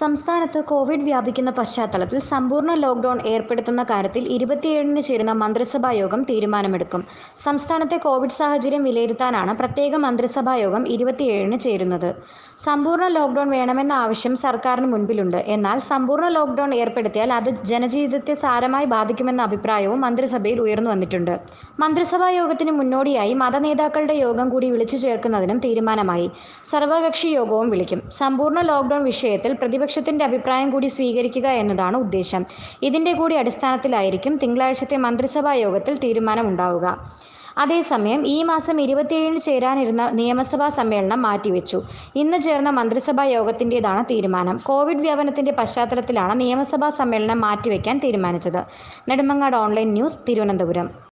സംസ്ഥാനത്ത് കോവിഡ് വ്യാപിക്കുന്ന പശ്ചാത്തലത്തിൽ സമ്പൂർണ്ണ ലോക്ഡൗൺ ഏർപ്പെടുത്തുന്ന കാര്യത്തിൽ ഇരുപത്തിയേഴിന് ചേരുന്ന മന്ത്രിസഭാ യോഗം തീരുമാനമെടുക്കും. സംസ്ഥാനത്തെ കോവിഡ് സാഹചര്യം വിലയിരുത്താനാണ് പ്രത്യേക മന്ത്രിസഭാ യോഗം ഇരുപത്തിയേഴിന് ചേരുന്നത്. സമ്പൂർണ്ണ ലോക്ഡൗൺ വേണമെന്ന ആവശ്യം സർക്കാരിന് മുൻപിലുണ്ട്. എന്നാൽ സമ്പൂർണ്ണ ലോക്ഡൗൺ ഏർപ്പെടുത്തിയാൽ അത് ജനജീവിതത്തെ സാരമായി ബാധിക്കുമെന്ന അഭിപ്രായവും മന്ത്രിസഭയിൽ ഉയർന്നുവന്നിട്ടുണ്ട്. മന്ത്രിസഭാ യോഗത്തിന് മുന്നോടിയായി മതനേതാക്കളുടെ യോഗം കൂടി വിളിച്ചു ചേർക്കുന്നതിനും തീരുമാനമായി. സർവകക്ഷി യോഗവും വിളിക്കും. സമ്പൂർണ്ണ ലോക്ഡൗൺ വിഷയത്തിൽ പ്രതിപക്ഷത്തിന്റെ അഭിപ്രായം കൂടി സ്വീകരിക്കുക എന്നതാണ് ഉദ്ദേശ്യം. ഇതിന്റെ കൂടി അടിസ്ഥാനത്തിലായിരിക്കും തിങ്കളാഴ്ചത്തെ മന്ത്രിസഭാ യോഗത്തിൽ തീരുമാനമുണ്ടാവുക. അതേസമയം ഈ മാസം ഇരുപത്തിയേഴിന് ചേരാനിരുന്ന നിയമസഭാ സമ്മേളനം മാറ്റിവെച്ചു. ഇന്ന് ചേർന്ന മന്ത്രിസഭാ യോഗത്തിന്റേതാണ് തീരുമാനം. കോവിഡ് വ്യാപനത്തിന്റെ പശ്ചാത്തലത്തിലാണ് നിയമസഭാ സമ്മേളനം മാറ്റിവെക്കാൻ തീരുമാനിച്ചത്. Nedumangad online news, Thiruvananthapuram